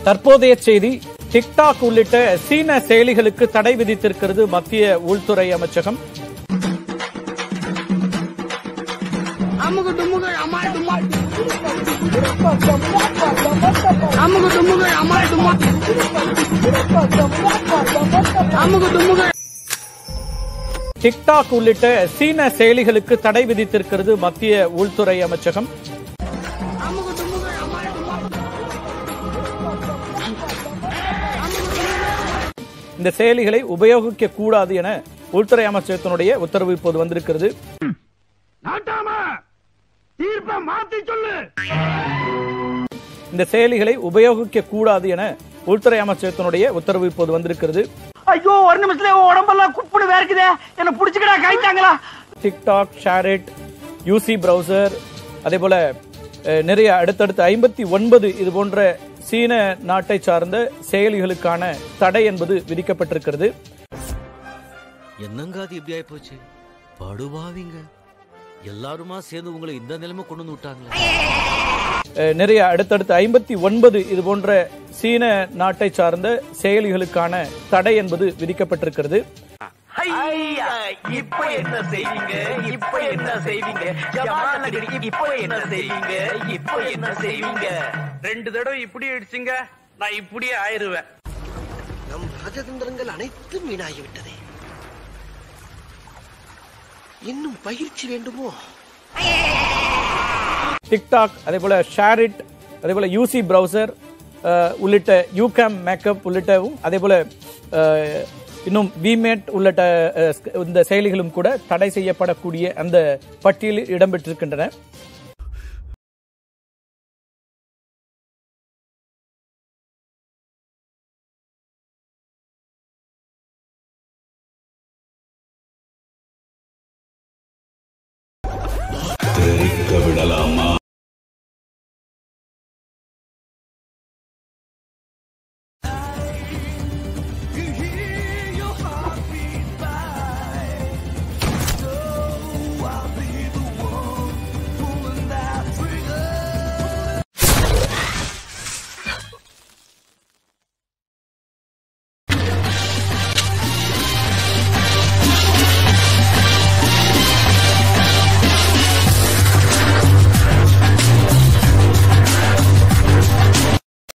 தற்போதைய செய்தி டிக்டாக் உள்ளிட்ட சீன செயலிகளுக்கு தடை விதித்திருக்கிறது மத்திய உள்துறை அமைச்சகம் அமுகு டுமுகு அமால் டுமால் அமுகு டுமுகு அமால் டுமால் அமுகு டுமுகு டிக்டாக் உள்ளிட்ட சீன செயலிகளுக்கு தடை விதித்திருக்கிறது மத்திய உள்துறை அமைச்சகம் அமுகு டுமுகு அமால் டுமால் இந்த செயலிகளை உபயோகிக்க கூடாது என உள்துறை அமைச்சகத்தினுடைய உத்தரவு இப்போது வந்திருக்கிறது நாட்டாம தீர்ப்ப மாத்தி சொல்லு இந்த செயலிகளை உபயோகிக்க கூடாது என உள்துறை அமைச்சகத்தினுடைய உத்தரவு இப்போது வந்திருக்கிறது ஐயோ ஒரு நிமிஷத்துல உன் உடம்பெல்லாம் குப்புடு வேர்க்குதே என்ன புடிச்சுக்கடா கைத்தாங்களா டிக்டாக் ஷேரிட் யூசி பிரவுசர் அதே போல அஹ், நிறைய அடுத்தடுத்து ஐம்பத்தி ஒன்பது இது போன்ற சீன நாட்டை சார்ந்த செயலிகளுக்கான தடை என்பது விதிக்கப்பட்டிருக்கிறது என்னங்க அது இப்படி ஆயிப்போச்சு படுபாவிங்க எல்லாருமா சேர்ந்து உங்களை இந்த நிலைமை கொண்டு வந்து விட்டாங்களே அஹ், நிறைய அடுத்தடுத்து ஐம்பத்தி ஒன்பது இது போன்ற சீன நாட்டை சார்ந்த செயலிகளுக்கான தடை என்பது விதிக்கப்பட்டிருக்கிறது இப்ப என்ன செய்வீங்க இப்ப என்ன செய்வீங்க ஜமாலகிரி இப்ப என்ன செய்வீங்க இப்ப என்ன செய்வீங்க ரெண்டு தடவை இப்படி அடிச்சுங்க நான் இப்படியே ஆயிருவேன் நம் ராஜதந்திரங்கள் அனைத்தும் வீணாகிவிட்டதே இன்னும் பயிற்சி வேண்டுமோ டிக்டாக் அதே போல ஷேரிட் அதே போல யூசி பிரவுசர் உள்ளிட்ட யூகேம் மேக்கப் உள்ளிட்டவும் அதே போல அஹ், இன்னும் விமேட் உள்ளிட்ட அஹ், இந்த செயலிகளும் கூட தடை செய்யப்படக்கூடிய அந்த பட்டியலில் இடம்பெற்றிருக்கின்றன தெரிக்க விடலாமா